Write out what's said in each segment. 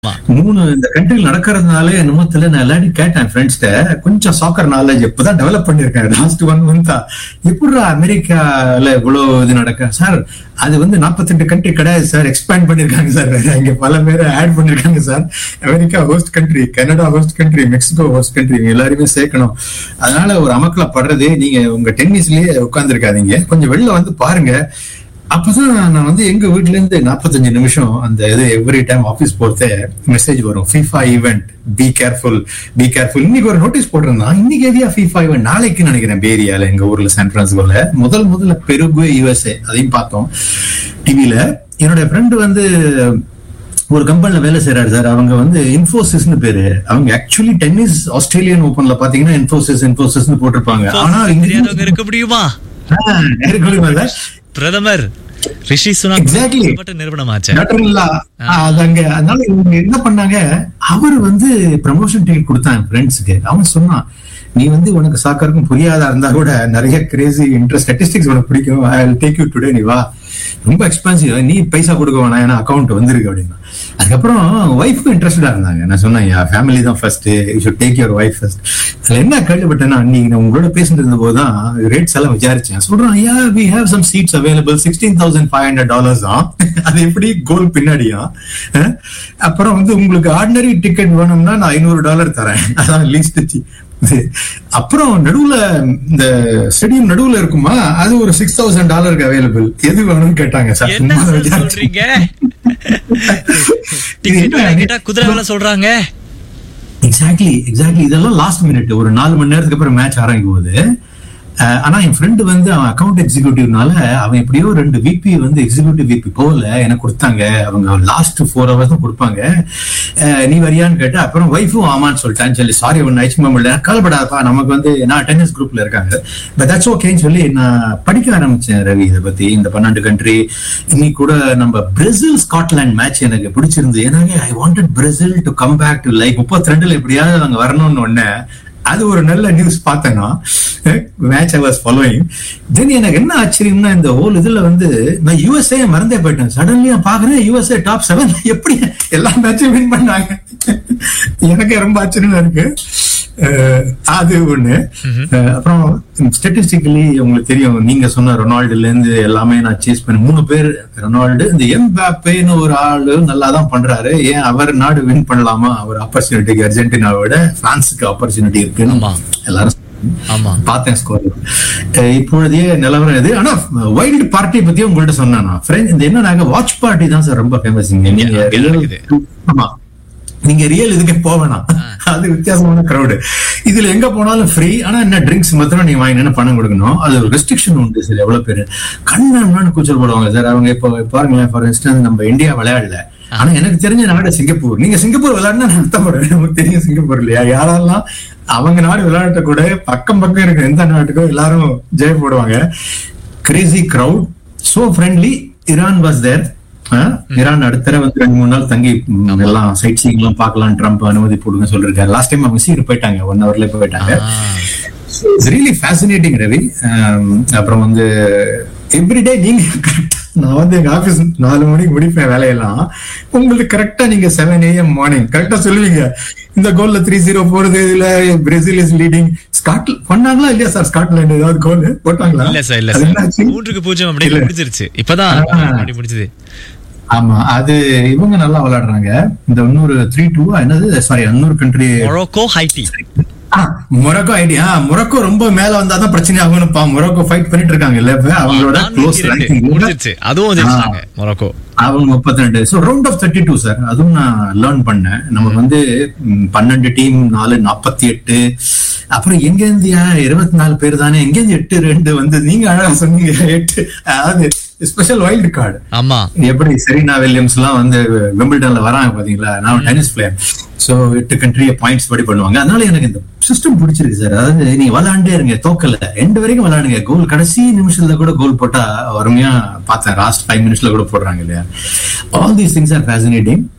மூணு இந்த கண்ட்ரியில் நடக்கிறதுனால என்னமோ தெரியல நான் எல்லாரையும் கேட்டேன் ஃப்ரெண்ட்ஸ்ட கொஞ்சம் சாக்கர் நாலேஜ் இப்பதான் டெவலப் பண்ணிருக்கேன் லாஸ்ட் ஒன் மந்தா எப்படிடா அமெரிக்கால இவ்வளவு இது நடக்க சார் அது வந்து 42 கண்ட்ரி கிடையாது சார் எக்ஸ்பேண்ட் பண்ணிருக்காங்க சார் இங்க பல பேரை ஆட் பண்ணிருக்காங்க sir America host country Canada host country Mexico host country எல்லாருமே சேர்க்கணும் அதனால ஒரு அமக்கல படுறது நீங்க உங்க டென்னிஸ்லயே உட்கார்ந்துருக்காதீங்க கொஞ்சம் வெளில வந்து பாருங்க அப்பதான் நான் வந்து எங்க வீட்ல இருந்து நாற்பத்தஞ்சு நிமிஷம் அந்த இது எவ்ரி டைம் ஆபீஸ் போறதே மெசேஜ் வரும் FIFA event be careful be careful இன்னைக்கு ஒரு நோட்டீஸ் போட்டிருந்தான் இன்னைக்கு எதியா ஃபீஃபா ஈவெண்ட் நாளைக்கு நினைக்கிறேன் பேரியால எங்க ஊர்ல சான் பிரான்சிஸ்கோல முதல் முதல்ல பெருகுவே யூஎஸ்ஏ அதையும் பார்த்தோம் டிவில என்னுடைய ஃப்ரெண்டு வந்து ஒரு கம்பெனில வேலை செய்யறாரு சார் அவங்க வந்து இன்ஃபோசிஸ்னு பேரு அவங்க ஆக்சுவலி டென்னிஸ் ஆஸ்திரேலியன் ஓபன்ல பாத்தீங்கன்னா இன்ஃபோசிஸ் இன்ஃபோசிஸ்னு போட்டிருப்பாங்க ஆனா தெரியாதவங்க இருக்க முடியுமா இங்க பிரதமர் ரிஷி சுனாக் Exactly. மட்டும் நிறுவனமாச்சு நட்டரில்லா அதங்க அதனால இவங்க என்ன பண்ணாங்க அவர் வந்து ப்ரமோஷன் டிக்கெட் கொடுத்தான் ஃப்ரெண்ட்ஸுக்கு அவன் சொன்னான் நீ வந்து உனக்கு சாக்கருக்கும் புரியாதா இருந்தா கூட நிறைய கிரேசி இன்ட்ரெஸ்ட் ஸ்டாட்டிஸ்டிக்ஸ் உனக்கு பிடிக்கும் ஐ டேக் யூ டுடே நீ வா ரொம்ப எக்ஸ்பென்சிவ் நீ பைசா கொடுக்க வேணாம் ஏன்னா அக்கௌண்ட் வந்திருக்கு அப்படின்னா அதுக்கப்புறம் ஒய்ஃப்க்கும் இன்ட்ரெஸ்டடா இருந்தாங்க நான் சொன்னேன் என் ஃபேமிலி தான் first you should take your wife first அதுல என்ன கேள்விப்பட்டேன்னா நீங்க நான் உங்களோட பேசிட்டு இருந்த போது தான் ரேட்ஸ் எல்லாம் விசாரிச்சேன் சொல்றேன் ஐயா we have some seats available sixteen thousand five hundred dollars தான் அது எப்படி கோல் பின்னாடியா அஹ்? அப்புறம் வந்து உங்களுக்கு ஆர்டினரி டிக்கெட் வேணும்னா நான் ஐநூறு டாலர் தரேன் அதான் லீஸ்ட் அப்புறம் நடுவுல இந்த ஸ்டேடியம் நடுவுல இருக்குமா அது ஒரு சிக்ஸ் தௌசண்ட் டாலருக்கு அவைலபிள் எது வேணும்னு கேட்டாங்க சார் என்ன சும்மா சார் விசாரிச்சு. சொல்றீங்க இது டிக்கெட் என்ன? வேலை கேட்டா குதிரை வேலை சொல்றாங்க எக்ஸாக்ட்லி எக்ஸாக்ட்லி இதெல்லாம் லாஸ்ட் மினிட் ஒரு நாலு மணி நேரத்துக்கு அப்புறம் மேட்ச் ஆரம்பிக்கும் போது அஹ், ஆனா என் ஃப்ரெண்டு வந்து அவன் அக்கௌண்ட் எக்ஸிக்யூட்டிவ்னால அவன் எப்படியோ ரெண்டு விபி வந்து எக்ஸிக்யூட்டிவ் விபி போகல எனக்கு கொடுத்தாங்க அவங்க லாஸ்ட் ஃபோர் ஹவர்ஸ் தான் கொடுப்பாங்க அஹ், நீ வரியான்னு கேட்டு அப்புறம் ஒய்ஃபும் ஆமான்னு சொல்லிட்டான்னு சொல்லி சாரி ஒன்னு ஐச்சு இல்லை கவலைப்படாதப்பா நமக்கு வந்து நான் டென்னிஸ் குரூப்ல இருக்காங்க பட் தட்ஸ் ஓகேன்னு சொல்லி நான் படிக்க ஆரம்பிச்சேன் ரவி இதை பத்தி இந்த பன்னெண்டு கண்ட்ரி இன்னைக்கு கூட நம்ம பிரேசில் ஸ்காட்லாந்து மேட்ச் எனக்கு பிடிச்சிருந்து ஏன்னா I wanted Brazil to come back to like முப்பத்தி ரெண்டுல எப்படியாவது அவங்க வரணும்னு ஒண்ணு அது ஒரு நல்ல நியூஸ் பார்த்தேன்னா match I was following then எனக்கு என்ன ஆச்சரியம்னா இந்த ஹோல் இதுல வந்து நான் யூஎஸ்ஏ மறந்தே போயிட்டேன் சடன்லி நான் பாக்குறேன் யூஎஸ்ஏ டாப் செவன் எப்படி எல்லா மேட்சும் வின் பண்ணாங்க எனக்கே ரொம்ப ஆச்சரியமா இருக்கு அஹ் அது ஒண்ணு அஹ் அப்புறம் ஸ்டாட்டிஸ்டிக்கலி உங்களுக்கு தெரியும் நீங்க சொன்ன ரொனால்டுல இருந்து எல்லாமே நான் சேஸ் பண்ண மூணு பேர் ரொனால்டு இந்த எம்பாப்பேன்னு ஒரு ஆளு நல்லா தான் பண்றாரு ஏன் அவர் நாடு வின் பண்ணலாமா அவர் ஆப்பர்ச்சுனிட்டிக்கு அர்ஜென்டினாவோட பிரான்ஸுக்கு ஆப்பர்ச்சுனிட்டி இருக்குன்னு ஆமா. எல்லாரும் ஆமா பார்த்தேன் ஸ்கோர் இப்பொழுதைய நிலவரம் இது ஆனா வைல்டு பார்ட்டி பத்தி உங்கள்ட்ட சொன்னேன் நான். Friend, இந்த என்ன நாங்க வாட்ச் பார்ட்டி தான் சார் ரொம்ப ஃபேமஸ் இங்க நீங்க அங்க real- நடக்குது. ஆமா நீங்க ரியல் இதுக்கே போக வேணாம் அது வித்தியாசமான கிரௌடு இதுல எங்க போனாலும் ஃப்ரீ ஆனா என்ன ட்ரிங்க்ஸ் மாத்திரம் நீங்க வாங்கி என்ன பணம் கொடுக்கணும் அது ரெஸ்ட்ரிக்ஷன் உண்டு சார் எவ்வளவு பேரு கண்ணு கூச்சல் போடுவாங்க சார் அவங்க இப்போ பாருங்களேன் ஃபார் இன்ஸ்டன்ஸ் நம்ம இந்தியா விளையாடல ஆனா எனக்கு தெரிஞ்ச நாடு சிங்கப்பூர் நீங்க சிங்கப்பூர் விளையாடினா நான் அர்த்தப்படுறேன் நமக்கு தெரியும் சிங்கப்பூர் இல்லையா யாரெல்லாம் அவங்க நாடு விளையாட்ட கூட பக்கம் பக்கம் இருக்கிற எந்த நாட்டுக்கோ எல்லாரும் ஜெய போடுவாங்க crazy crowd so friendly Iran was there Iran அடுத்த தடவை வந்து ரெண்டு மூணு நாள் தங்கி ம், எல்லாம் சைட் சீங் எல்லாம் பார்க்கலாம் ட்ரம்ப் அனுமதி போடுங்க சொல்லிருக்காரு லாஸ்ட் டைம் அவங்க சீக்கிரம் போயிட்டாங்க ஒன் ஹவர்ல போயிட்டாங்க it's really fascinating Ravi Um, அப்புறம் வந்து எவ்ரிடே நீங்க correct- நான் வந்து எங்க ஆபீஸ் நாலு மணிக்கு முடிப்பேன் வேலையெல்லாம் உங்களுக்கு கரெக்டா நீங்க செவன் ஏஎம் மார்னிங் கரெக்டா சொல்லுவீங்க இந்த கோல்ல த்ரீ ஜீரோ போறது இதுல பிரேசில் இஸ் லீடிங் ஸ்காட்லாந்து பண்ணாங்களா இல்லையா சார் ஸ்காட்லாந்து ஏதாவது கோல் போட்டாங்களா இல்ல சார் இல்ல அது சார் என்னாச்சு? மூன்றுக்கு பூஜ்ஜியம் அப்படியே இல்ல. முடிஞ்சிருச்சு இப்பதான் ஆ. அப்படி முடிஞ்சது ஆமா அது இவங்க நல்லா விளையாடுறாங்க இந்த இன்னொரு த்ரீ டூ என்னது சாரி இன்னொரு country Morocco Haiti Morocco idea Morocco ரொம்ப மேல வந்தாதான் பிரச்சனை ஆகும்னுப்பா மொரக்கோ ஃபைட் பண்ணிட்டு இருக்காங்க இல்ல இப்ப அவங்களோட நான்கு க்ளோஸ் இரண்டு. ரேங்கிங் முடிஞ்சிருச்சு அதுவும் ஜெயிச்சிட்டாங்க மொரோக்கோ அவங்க முப்பத்தி ரெண்டு so round of thirty two sir அதுவும் நான் லேர்ன் பண்ணேன் நமக்கு வந்து ம், பன்னெண்டு டீம் நாலு நாற்பத்தி எட்டு அப்புறம் எங்க இருந்தியா இருபத்தி நாலு பேர் தானே எங்க இருந்து எட்டு ரெண்டு வந்து நீங்க அழகா சொன்னீங்க எட்டு அதாவது ஸ்பெஷல் வைல்டு கார்டு ஆமா எப்படி செரீனா வில்லியம்ஸ் எல்லாம் வந்து விம்பிள்டன்ல வராங்க பாத்தீங்களா நான் டென்னிஸ் பிளேயர் சோ எட்டு கண்ட்ரிய பாயிண்ட்ஸ் படி பண்ணுவாங்க அதனால எனக்கு இந்த சிஸ்டம் பிடிச்சிருக்கு சார் அதாவது நீங்க விளையாண்டே இருங்க தோக்கல ரெண்டு வரைக்கும் விளையாடுங்க கோல் கடைசி நிமிஷத்துல கூட கோல் போட்டா அருமையா பார்த்தேன் லாஸ்ட் ஃபைவ் மினிட்ஸ்ல கூட போடுறாங்க இல்லையா all these things are fascinating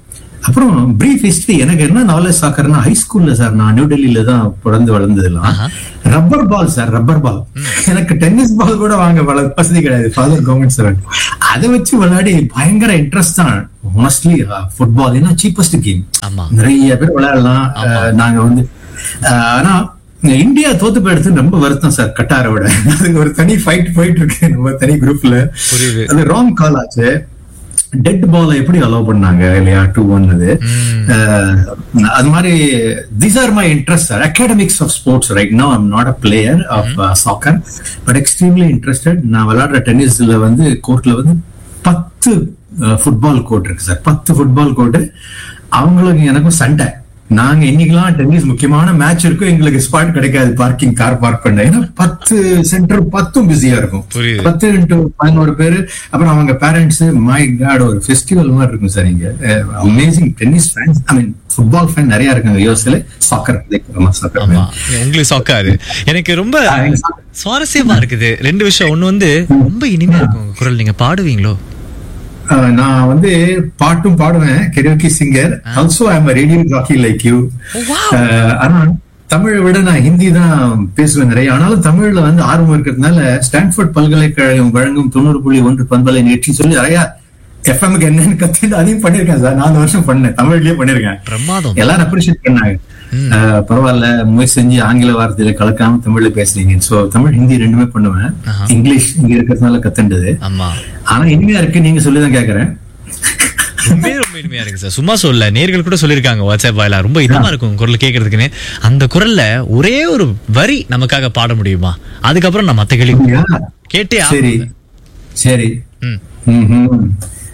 அப்புறம் பிரீஃப் ஹிஸ்டரி எனக்கு என்ன நாலேஜ் சாக்கர்னா ஹை ஸ்கூல்ல சார் நான் நியூ டெல்லியில தான் பிறந்து வளர்ந்ததெல்லாம் ஆஹா. Rubber ball sir rubber ball எனக்கு டென்னிஸ் பால் கூட வாங்க வள வசதி கிடையாது ஃபாதர் கவர்மெண்ட் சார் அதை வச்சு விளையாடி பயங்கர இன்ட்ரெஸ்ட் தான் மோஸ்ட்லி ஃபுட்பால் ஏன்னா சீப்பஸ்ட் கேம் ஆமா நிறைய பேர் விளையாடலாம் அஹ், நாங்க வந்து அஹ், ஆனா இந்த இந்தியா தோத்து போயிடுறது ரொம்ப வருத்தம் சார் கட்டாரோட அதுக்கு ஒரு தனி ஃபைட் போயிட்டு இருக்கு நம்ம தனி குரூப்ல புரியுது அது ராங் கால் ஆச்சு டெட் பால் எப்படி அலோவ் பண்ணாங்க இல்லையா டூ ஒன் அது அஹ், அது மாதிரி these are my interest academics of sports right no I'm not a player of soccer but extremely interested நான் விளையாடுற டென்னிஸ்ல வந்து கோர்ட்ல வந்து பத்து ஃபுட்பால் கோர்ட் இருக்கு சார் பத்து ஃபுட்பால் கோர்ட் அவங்களுக்கு எனக்கும் சண்டை நாங்க இன்னைக்கெல்லாம் டென்னிஸ் முக்கியமான மேட்ச் இருக்கும் எங்களுக்கு ஸ்பாட் கிடைக்காது பார்க்கிங் கார் பார்க் பண்ண ஏன்னா பத்து சென்டர் பத்தும் பிஸியா இருக்கும் புரியுது. பத்து இன்ட்டு பதினோரு பேரு அப்புறம் அவங்க பேரண்ட்ஸ் மை காட் ஒரு ஃபெஸ்டிவல் மாதிரி இருக்கும் சார் இங்க amazing tennis fans I mean football fan நிறைய இருக்காங்க யூஎஸ்ல சாக்கர் சாக்கர் ஆமா உங்களுக்கு சொக்காது எனக்கு ரொம்ப ஆ, எனக்கு soccer. சுவாரஸ்யமா இருக்குது ரெண்டு விஷயம் ஒண்ணு வந்து ரொம்ப இனிமையா இருக்கும் உங்க குரல் நீங்க பாடுவீங்களோ அஹ் நான் வந்து பாட்டும் பாடுவேன் karaoke singer also I am radio jockey like you wow. ஆனா தமிழை விட நான் ஹிந்தி தான் பேசுவேன் நிறைய ஆனாலும் தமிழ்ல வந்து ஆர்வம் இருக்கிறதுனால ஸ்டான்ஃபோர்ட் பல்கலைக்கழகம் வழங்கும் தொண்ணூறு புள்ளி ஒன்று பண்பலை நிகழ்ச்சி சொல்லி நிறைய எஃப்எம்க்கு என்னன்னு கத்துட்டு அதையும் பண்ணிருக்கேன் சார் நாலு வருஷம் பண்ணேன் தமிழ்லயே பண்ணிருக்கேன் பிரமாதம் எல்லாரும் அப்ரிஷியேட் பண்ணாங்க அஹ் பரவாயில்ல முயற்சி செஞ்சு ஆங்கில வார்த்தையில கலக்காம தமிழ்ல பேசுறீங்க சோ தமிழ் ஹிந்தி ரெண்டுமே பண்ணுவேன் ஆஹா. இங்கிலீஷ் இங்க இருக்கிறதுனால கத்துண்டது ஆமா ஆனா இனிமையா இருக்கு நீங்க சொல்லிதான் கேக்குறேன் ரொம்ப ரொம்ப இனிமையா இருக்கு சார் சும்மா சொல்ல நேர்கள் கூட சொல்லிருக்காங்க வாட்ஸ்அப் வாயிலா ரொம்ப இதமா இருக்கும் குரல் கேட்கறதுக்குன்னு அந்த குரல்ல ஒரே ஒரு வரி நமக்காக பாட முடியுமா அதுக்கப்புறம் நான் மத்த கேள்வி அப்படியா? கேட்டே சரி ஆகணும். சரி ம். ம்ஹும்.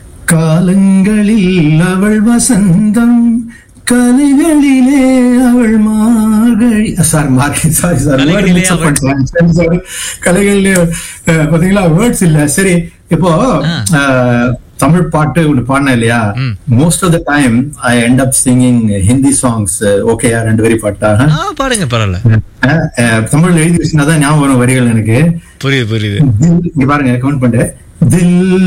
காலங்களில் அவள் வசந்தம் கலைகளிலே அவள் மார்கழி சார் மார்கழி சாரி சார் கலைகளிலே அவள்- சாரி கலைகளிலே அஹ், பாத்தீங்களா வேர்ட்ஸ் இல்ல சரி இப்போ அஹ், தமிழ் பாட்டு ஒன்று பாடினேன் இல்லையா ம். Most of the time I end up singing Hindi songs ஓகேயா ரெண்டு வரி பாட்டா ஆ பாடுங்க பரவாயில்ல அஹ், அஹ், தமிழ்ல எழுதி வச்சுனா தான் ஞாபகம் வரும் வரிகள் எனக்கு புரியுது புரியுது தில் இங்க பாருங்க கவுண்ட் பண்ணு தில்